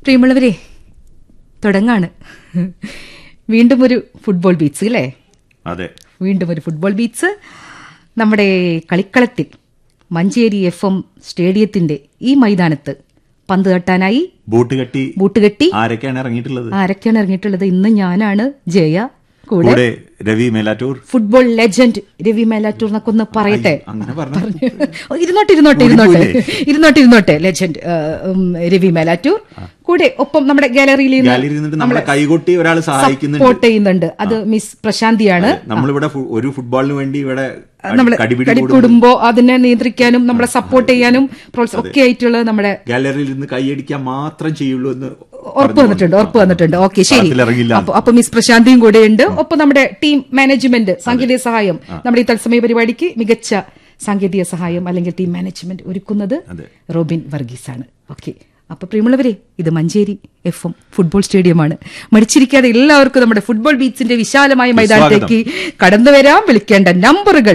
പ്രിയമുള്ളവരെ തുടങ്ങാണ് വീണ്ടും ഒരു ഫുട്ബോൾ ബീച്ച് അല്ലേ അതെ വീണ്ടും ഒരു ഫുട്ബോൾ ബീച്ച് നമ്മുടെ കളിക്കളത്തിൽ മഞ്ചേരി എഫ് എം സ്റ്റേഡിയത്തിന്റെ ഈ മൈതാനത്ത് പന്ത് തട്ടാനായി ബൂട്ട് കെട്ടി ബൂട്ട് കെട്ടി ആരൊക്കെയാണ് ഇറങ്ങിയിട്ടുള്ളത് ആരൊക്കെയാണ് ഇറങ്ങിയിട്ടുള്ളത് ഇന്ന് ഞാനാണ് ജയ കൂടെ കൂടെ രവി മേലാറ്റൂർ ഫുട്ബോൾ ലെജൻഡ് രവി മേലാറ്റൂർ എന്നൊക്കെ ഒന്ന് പറയട്ടെ അങ്ങനെ പറഞ്ഞു പറഞ്ഞു ഓ, ഇരുന്നോട്ടെ ഇരുന്നോട്ടെ ഇരുന്നോട്ടെ ഇരുന്നോട്ടെ ഇരുന്നോട്ടെ ലെജൻഡ് രവി മേലാറ്റൂർ കൂടെ ഒപ്പം നമ്മുടെ ഗാലറിയിൽ ഗാലറിയിൽ നിന്നിട്ട് നമ്മളെ കൈകൊട്ടി ഒരാൾ സഹായിക്കുന്നുണ്ട് സപ്പോർട്ട് ചെയ്യുന്നുണ്ട് അത് മിസ് പ്രശാന്തിയാണ് നമ്മളിവിടെ ഫു- ഒരു ഫുട്ബോളിന് വേണ്ടി ഇവിടെ നമ്മൾ കടിപിടി കടി കൂടുമ്പോൾ കൂടുമ്പോ അതിനെ നിയന്ത്രിക്കാനും നമ്മളെ സപ്പോർട്ട് ചെയ്യാനും പ്രോത്സാ- ഒക്കെ ആയിട്ടുള്ളത് നമ്മുടെ ഗാലറിയിൽ നിന്ന് കൈയടിക്കാൻ മാത്രം ചെയ്യുള്ളൂ എന്ന് ഉറപ്പ് വന്നിട്ടുണ്ട് ഉറപ്പ് വന്നിട്ടുണ്ട് ഓക്കെ ശരി കളത്തിലിറങ്ങില്ല. അപ്പൊ അപ്പൊ മിസ് പ്രശാന്തിയും കൂടെ ഉണ്ട് ഒപ്പം നമ്മുടെ ടീം മാനേജ്മെന്റ് സാങ്കേതിക സഹായം നമ്മുടെ ഈ തത്സമയ പരിപാടിക്ക് മികച്ച സാങ്കേതിക സഹായം അല്ലെങ്കിൽ ടീം മാനേജ്മെന്റ് ഒരുക്കുന്നത് അതെ. റോബിൻ വർഗീസ് ആണ് ഓക്കെ അപ്പൊ പ്രിയമുള്ളവരെ ഇത് മഞ്ചേരി എഫ് എം ഫുട്ബോൾ സ്റ്റേഡിയമാണ് മടിച്ചിരിക്കാതെ എല്ലാവർക്കും നമ്മുടെ ഫുട്ബോൾ ബീച്ചിന്റെ വിശാലമായ മൈതാനത്തേക്ക് കടന്നു വരാം വിളിക്കേണ്ട നമ്പറുകൾ